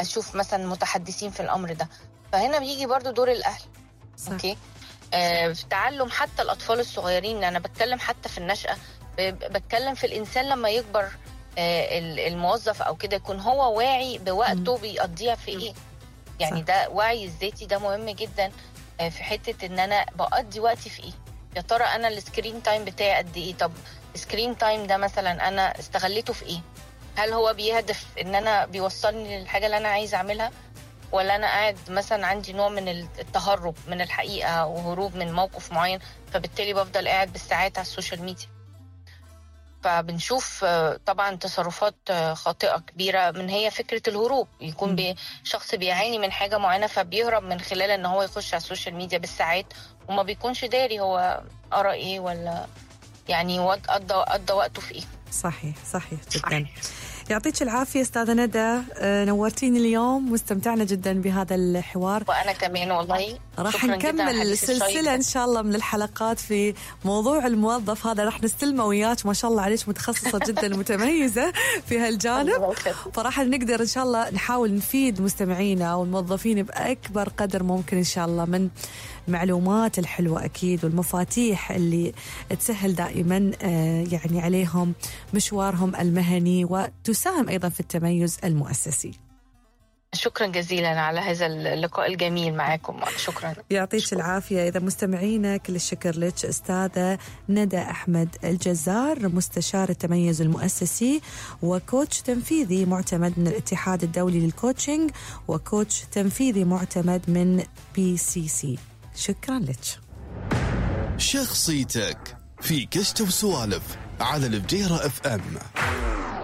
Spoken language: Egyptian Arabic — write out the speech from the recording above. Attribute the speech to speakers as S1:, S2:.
S1: اشوف مثلا متحدثين في الامر ده فهنا بيجي برضو دور الاهل
S2: صح.
S1: اوكي آه في تعلم حتى الاطفال الصغيرين انا بتكلم حتى في النشأة ب- بتكلم في الانسان لما يكبر آه ال- الموظف او كده يكون هو واعي بوقته بيقضيها في ايه يعني
S2: صح.
S1: ده وعي الذاتي ده مهم جدا آه، في حته ان انا بقضي وقتي في ايه يا ترى انا السكرين تايم بتاعي قد ايه طب السكرين تايم ده مثلا انا استغليته في ايه هل هو بيهدف ان انا بيوصلني للحاجه اللي انا عايزه اعملها ولا انا قاعد مثلا عندي نوع من التهرب من الحقيقه وهروب من موقف معين فبالتالي بفضل قاعد بالساعات على السوشيال ميديا فبنشوف آه، طبعا تصرفات آه، خاطئه كبيره من هي فكره الهروب يكون بي شخص بيعاني من حاجه معينه فبيهرب من خلال ان هو يخش على السوشيال ميديا بالساعات وما بيكونش داري هو قرا ايه ولا يعني وقت- قضى قضى وقته في ايه
S2: صحيح صحيح جدا يعطيك العافية أستاذة ندى آه، نورتيني اليوم واستمتعنا جدا بهذا الحوار
S1: وانا كمان والله
S2: راح
S1: شكراً جداً على
S2: نكمل
S1: الحديث الشيق
S2: سلسلة
S1: ده.
S2: إن شاء الله من الحلقات في موضوع الموظف هذا راح نستلمه وياك ما شاء الله عليك متخصصة جدا متميزة في هالجانب
S1: الله يخليك.
S2: فراح نقدر إن شاء الله نحاول نفيد مستمعينا والموظفين بأكبر قدر ممكن إن شاء الله من المعلومات الحلوة أكيد والمفاتيح اللي تسهل دائما آه، يعني عليهم مشوارهم المهني وتساهم أيضا في التميز المؤسسي
S1: شكرا جزيلا على هذا اللقاء الجميل معاكم شكرا
S2: يعطيك العافية إذا مستمعينا كل الشكر لك أستاذة ندى أحمد الجزار مستشار التميز المؤسسي وكوتش تنفيذي معتمد من الاتحاد الدولي للكوتشنج وكوتش تنفيذي معتمد من بي سي سي شكرا لك
S3: شخصيتك في كشت وسوالف على الفجيرة اف ام